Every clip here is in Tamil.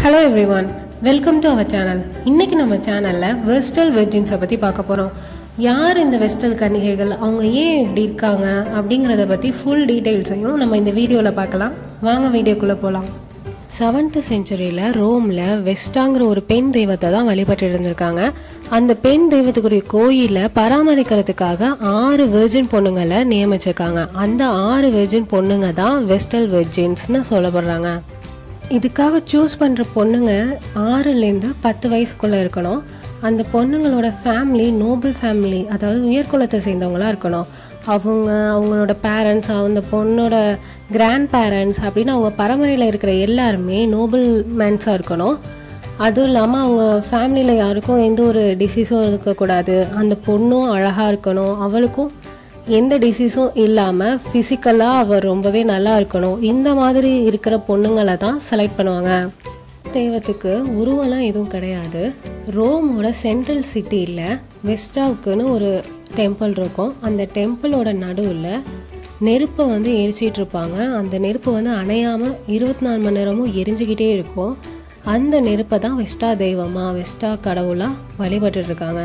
hello everyone welcome to our channel இன்னைக்கு நம்ம சேனலில் வெஸ்டல் வெர்ஜின்ஸை பற்றி பார்க்க போகிறோம் யார் இந்த வெஸ்டல் கன்னிகைகள் அவங்க ஏன் இப்படி இருக்காங்க அப்படிங்கிறத பற்றி ஃபுல் டீட்டெயில்ஸையும் நம்ம இந்த வீடியோவில் பார்க்கலாம் வாங்க வீடியோக்குள்ளே போகலாம் செவன்த் செஞ்சுரியில் ரோமில் வெஸ்டாங்கிற ஒரு பெண் தெய்வத்தை தான் வழிபட்டு இருந்திருக்காங்க அந்த பெண் தெய்வத்துக்குரிய கோயிலை பராமரிக்கிறதுக்காக ஆறு வெர்ஜின் பொண்ணுங்களை நியமிச்சிருக்காங்க அந்த ஆறு வெர்ஜின் பொண்ணுங்க தான் வெஸ்டல் வெர்ஜின்ஸ்னு சொல்லப்படுறாங்க இதுக்காக சூஸ் பண்ணுற பொண்ணுங்க ஆறுலேருந்து பத்து வயசுக்குள்ளே இருக்கணும் அந்த பொண்ணுங்களோட ஃபேமிலி நோபல் ஃபேமிலி அதாவது உயர்குலத்தை சேர்ந்தவங்களா இருக்கணும் அவங்க அவங்களோட பேரண்ட்ஸ் அந்த பொண்ணோட கிராண்ட் பேரண்ட்ஸ் அப்படின்னு அவங்க பரம்பரையில் இருக்கிற எல்லாருமே நோபல் மேன்ஸாக இருக்கணும் அதுவும் இல்லாமல் அவங்க ஃபேமிலியில் யாருக்கும் எந்த ஒரு டிசீஸும் இருக்கக்கூடாது அந்த பொண்ணும் அழகாக இருக்கணும் அவளுக்கும் எந்த டிசீஸும் இல்லாமல் ஃபிசிக்கலாக அவள் ரொம்பவே நல்லா இருக்கணும் இந்த மாதிரி இருக்கிற பொண்ணுங்களை தான் செலக்ட் பண்ணுவாங்க தெய்வத்துக்கு உருவெல்லாம் எதுவும் கிடையாது ரோமோட சென்ட்ரல் சிட்டியில் வெஸ்டாவுக்குன்னு ஒரு டெம்பிள் இருக்கும் அந்த டெம்பிளோட நடுவில் நெருப்பை வந்து எரிச்சிட்டு இருப்பாங்க அந்த நெருப்பு வந்து அணையாமல் இருபத்தி நாலு மணி நேரமும் எரிஞ்சுக்கிட்டே இருக்கும் அந்த நெருப்பை தான் வெஸ்டா தெய்வமா வெஸ்டா கடவுளாக வழிபட்டுட்டு இருக்காங்க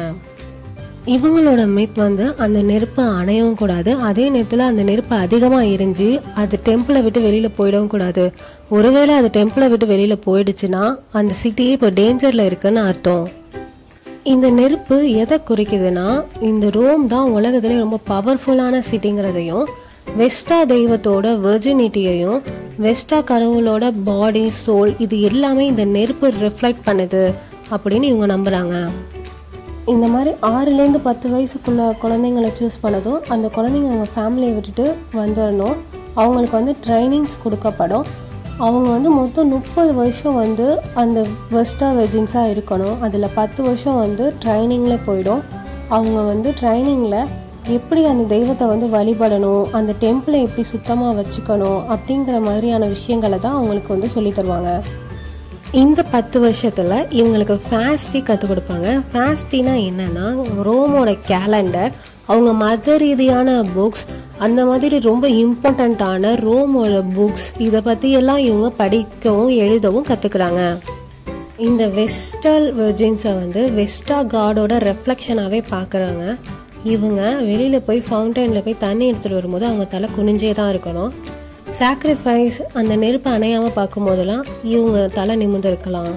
இவங்களோட மித் வந்து அந்த நெருப்பை அணையவும் கூடாது அதே நேரத்தில் அந்த நெருப்பு அதிகமாக எரிஞ்சு அது டெம்பிளை விட்டு வெளியில் போயிடவும் கூடாது ஒருவேளை அது டெம்பிளை விட்டு வெளியில் போயிடுச்சுன்னா அந்த சிட்டியே இப்போ டேஞ்சரில் இருக்குன்னு அர்த்தம் இந்த நெருப்பு எதை குறிக்குதுன்னா இந்த ரோம் தான் உலகத்திலே ரொம்ப பவர்ஃபுல்லான சிட்டிங்கிறதையும் வெஸ்டா தெய்வத்தோட வெர்ஜினிட்டியையும் வெஸ்டா கடவுளோட பாடி சோல் இது எல்லாமே இந்த நெருப்பு ரிஃப்ளெக்ட் பண்ணுது அப்படின்னு இவங்க நம்புகிறாங்க இந்த மாதிரி ஆறுலேருந்து பத்து வயசுக்குள்ள குழந்தைங்களை சூஸ் பண்ணதும் அந்த குழந்தைங்க அவங்க ஃபேமிலியை விட்டுட்டு வந்துடணும் அவங்களுக்கு வந்து ட்ரைனிங்ஸ் கொடுக்கப்படும் அவங்க வந்து மொத்தம் முப்பது வருஷம் வந்து அந்த வெஸ்டா வெர்ஜின்ஸாக இருக்கணும் அதில் பத்து வருஷம் வந்து ட்ரைனிங்கில் போயிடும் அவங்க வந்து ட்ரைனிங்கில் எப்படி அந்த தெய்வத்தை வந்து வழிபடணும் அந்த டெம்பிளை எப்படி சுத்தமாக வச்சுக்கணும் அப்படிங்கிற மாதிரியான விஷயங்களை தான் அவங்களுக்கு வந்து சொல்லி தருவாங்க இந்த பத்து வருஷத்தில் இவங்களுக்கு ஃபேஸ்டி கற்றுக் கொடுப்பாங்க ஃபேஸ்டினா என்னன்னா ரோமோட கேலண்டர் அவங்க மத ரீதியான புக்ஸ் அந்த மாதிரி ரொம்ப இம்பார்ட்டண்ட்டான ரோமோட புக்ஸ் இதை பற்றியெல்லாம் இவங்க படிக்கவும் எழுதவும் கற்றுக்குறாங்க இந்த வெஸ்டல் வெர்ஜின்ஸை வந்து வெஸ்டா காடோட ரெஃப்ளெக்ஷனாகவே பார்க்குறாங்க இவங்க வெளியில் போய் ஃபவுண்டனில் போய் தண்ணி எடுத்துகிட்டு வரும்போது அவங்க தலை குனிஞ்சே தான் இருக்கணும் சாக்ரிஃபைஸ் அந்த நெருப்பை அணையாமல் பார்க்கும்போதெல்லாம் இவங்க தலை நிமிர்ந்து இருக்கலாம்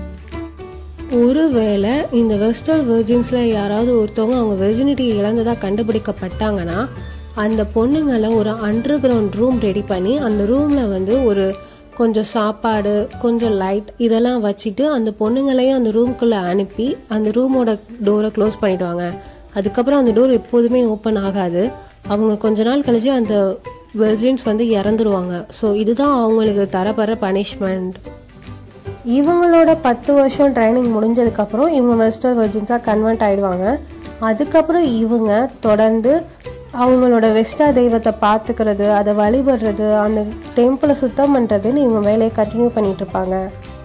ஒருவேளை இந்த வெஸ்டல் வெர்ஜின்ஸில் யாராவது ஒருத்தவங்க அவங்க வெர்ஜினிட்டி இழந்ததாக கண்டுபிடிக்கப்பட்டாங்கன்னா அந்த பொண்ணுங்களை ஒரு அண்டர் கிரவுண்ட் ரூம் ரெடி பண்ணி அந்த ரூமில் வந்து ஒரு கொஞ்சம் சாப்பாடு கொஞ்சம் லைட் இதெல்லாம் வச்சுட்டு அந்த பொண்ணுங்களையும் அந்த ரூம்குள்ளே அனுப்பி அந்த ரூமோட டோரை க்ளோஸ் பண்ணிடுவாங்க அதுக்கப்புறம் அந்த டோர் எப்போதுமே ஓப்பன் ஆகாது அவங்க கொஞ்ச நாள் கழிச்சு அந்த வெர்ஜின்ஸ் வந்து இறந்துருவாங்க ஸோ இதுதான் அவங்களுக்கு தரப்படுற பனிஷ்மெண்ட் இவங்களோட பத்து வருஷம் ட்ரைனிங் முடிஞ்சதுக்கப்புறம் இவங்க வெஸ்டர் வெர்ஜின்ஸாக கன்வெர்ட் ஆகிடுவாங்க அதுக்கப்புறம் இவங்க தொடர்ந்து அவங்களோட வெஸ்டா தெய்வத்தை பார்த்துக்கிறது அதை வழிபடுறது அந்த டெம்பிளை சுத்தம் பண்ணுறதுன்னு இவங்க வேலையை கண்டினியூ பண்ணிட்டு இருப்பாங்க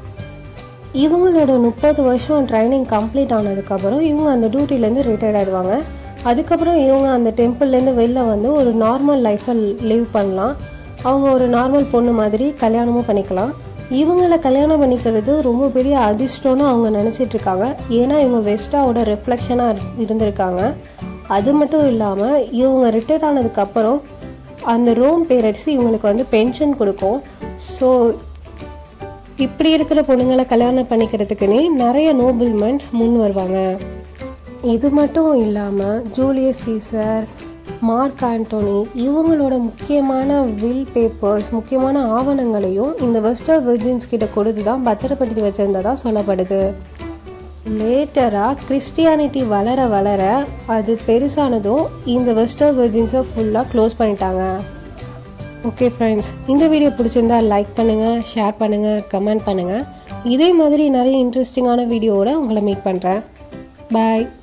இவங்களோட முப்பது வருஷம் ட்ரைனிங் கம்ப்ளீட் ஆனதுக்கப்புறம் இவங்க அந்த டியூட்டிலேருந்து ரிட்டையர்ட் ஆகிடுவாங்க அதுக்கப்புறம் இவங்க அந்த டெம்பிள்லேருந்து வெளில வந்து ஒரு நார்மல் லைஃப்பை லிவ் பண்ணலாம் அவங்க ஒரு நார்மல் பொண்ணு மாதிரி கல்யாணமும் பண்ணிக்கலாம் இவங்கள கல்யாணம் பண்ணிக்கிறது ரொம்ப பெரிய அதிர்ஷ்டம்னு அவங்க நினச்சிட்டு இருக்காங்க ஏன்னா இவங்க வெஸ்டாவோட ரிஃப்ளெக்ஷனாக இருந்திருக்காங்க அது மட்டும் இல்லாமல் இவங்க ரிட்டையர்ட் ஆனதுக்கப்புறம் அந்த ரோம் பேரட்ஸ் இவங்களுக்கு வந்து பென்ஷன் கொடுக்கும் ஸோ இப்படி இருக்கிற பொண்ணுங்களை கல்யாணம் பண்ணிக்கிறதுக்குன்னே நிறைய நோபல்மென்ட்ஸ் முன் வருவாங்க இது மட்டும் இல்லாமல் ஜூலியஸ் சீசர் மார்க் ஆண்டோனி இவங்களோட முக்கியமான வில் பேப்பர்ஸ் முக்கியமான ஆவணங்களையும் இந்த வெஸ்டர் வெர்ஜின்ஸ் கிட்ட கொடுத்து தான் பத்திரப்படுத்தி வச்சிருந்ததா சொல்லப்படுது லேட்டராக கிறிஸ்டியானிட்டி வளர வளர அது பெருசானதும் இந்த வெஸ்டர் வெர்ஜின்ஸை ஃபுல்லாக க்ளோஸ் பண்ணிட்டாங்க ஓகே ஃப்ரெண்ட்ஸ் இந்த வீடியோ பிடிச்சிருந்தா லைக் பண்ணுங்கள் ஷேர் பண்ணுங்கள் கமெண்ட் பண்ணுங்கள் இதே மாதிரி நிறைய இன்ட்ரெஸ்டிங்கான வீடியோவோட உங்களை மீட் பண்ணுறேன் பாய்